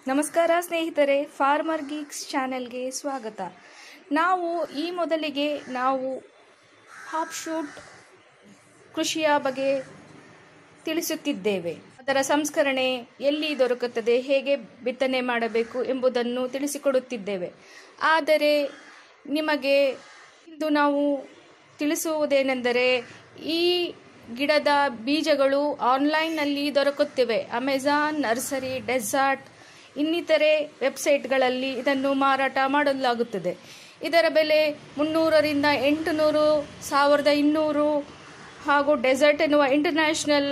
ನಮಸ್ಕಾರ ಸ್ನೇಹಿತರೆ farmer geeks ಚಾನೆಲ್ಗೆ ಸ್ವಾಗತ ನಾವು ಈ ಮೊದಲಿಗೆ ನಾವು ಹಾಪ್ ಶೂಟ್ ಕೃಷಿಯ ಬಗ್ಗೆ ತಿಳಿಸುತ್ತಿದ್ದೇವೆ ಅದರ ಸಂಸ್ಕರಣೆ ಎಲ್ಲಿ ದೊರಕುತ್ತದೆ ಹೇಗೆ ಬಿತ್ತನೆ ಮಾಡಬೇಕು ಎಂಬುದನ್ನು ತಿಳಿಸಿಕೊಡುತ್ತಿದ್ದೇವೆ ಆದರೆ ನಿಮಗೆ ಇಂದು ನಾವು ತಿಳಿಸುವುದೇನೆಂದರೆ ಈ ಗಿಡದ ಬೀಜಗಳು ಆನ್ಲೈನ್ನಲ್ಲಿ ದೊರಕುತ್ತಿವೆ ಅಮೆಜಾನ್ ನರ್ಸರಿ ಡೆಸಾರ್ಟ್ ಇನ್ನಿತರೆ ವೆಬ್ಸೈಟ್ಗಳಲ್ಲಿ ಇದನ್ನು ಮಾರಾಟ ಮಾಡಲಾಗುತ್ತದೆ ಇದರ ಬೆಲೆ ಮುನ್ನೂರರಿಂದ ಎಂಟುನೂರು ಸಾವಿರದ ಇನ್ನೂರು ಹಾಗೂ ಡೆಸರ್ಟ್ ಎನ್ನುವ ಇಂಟರ್ನ್ಯಾಷನಲ್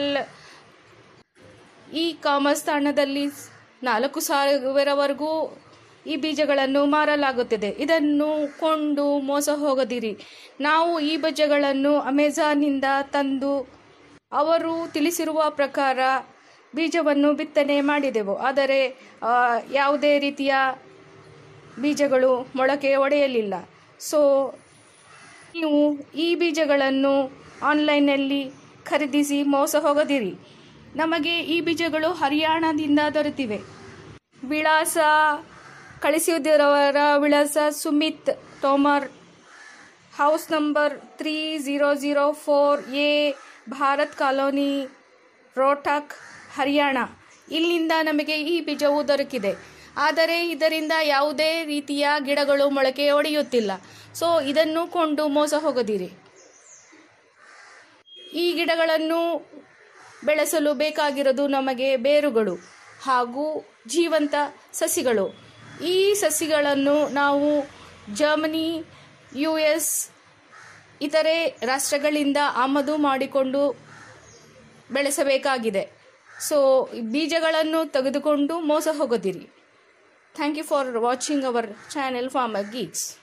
ಇ ಕಾಮರ್ಸ್ ತಾಣದಲ್ಲಿ ನಾಲ್ಕು ಸಾವಿರವರೆಗೂ ಈ ಬೀಜಗಳನ್ನು ಮಾರಲಾಗುತ್ತದೆ ಇದನ್ನು ಕೊಂಡು ಮೋಸ ಹೋಗದಿರಿ ನಾವು ಈ ಬೀಜಗಳನ್ನು ಅಮೆಜಾನ್ನಿಂದ ತಂದು ಅವರು ತಿಳಿಸಿರುವ ಪ್ರಕಾರ ಬೀಜವನ್ನು ಬಿತ್ತನೆ ಮಾಡಿದೆವು ಆದರೆ ಆ, ಯಾವುದೇ ರೀತಿಯ ಬೀಜಗಳು ಮೊಳಕೆ ಒಡೆಯಲಿಲ್ಲ ಸೊ ನೀವು ಈ ಬೀಜಗಳನ್ನು ಆನ್ಲೈನ್ನಲ್ಲಿ ಖರೀದಿಸಿ ಮೋಸ ಹೋಗದಿರಿ ನಮಗೆ ಈ ಬೀಜಗಳು ಹರಿಯಾಣದಿಂದ ದೊರೆತಿವೆ ವಿಳಾಸ ಕಳಿಸಿದವರ ವಿಳಾಸ Sumit Tomar house number three zero zero four A Bharat colony Rohtak Haryana ಇಲ್ಲಿಂದ ನಮಗೆ ಈ ಬೀಜವು ದೊರಕಿದೆ ಆದರೆ ಇದರಿಂದ ಯಾವುದೇ ರೀತಿಯ ಗಿಡಗಳು ಮೊಳಕೆ ಒಡೆಯುತ್ತಿಲ್ಲ ಸೊ ಇದನ್ನು ಕೊಂಡು ಮೋಸ ಹೋಗದಿರಿ ಈ ಗಿಡಗಳನ್ನು ಬೆಳೆಸಲು ಬೇಕಾಗಿರೋದು ನಮಗೆ ಬೇರುಗಳು ಹಾಗೂ ಜೀವಂತ ಸಸಿಗಳು ಈ ಸಸಿಗಳನ್ನು ನಾವು ಜರ್ಮನಿ ಯು ಎಸ್ ಇತರೆ ರಾಷ್ಟ್ರಗಳಿಂದ ಆಮದು ಮಾಡಿಕೊಂಡು ಬೆಳೆಸಬೇಕಾಗಿದೆ ಸೊ ಬೀಜಗಳನ್ನು ತೆಗೆದುಕೊಂಡು ಮೋಸ ಹೋಗದಿರಿ thank you for watching our channel farmer geeks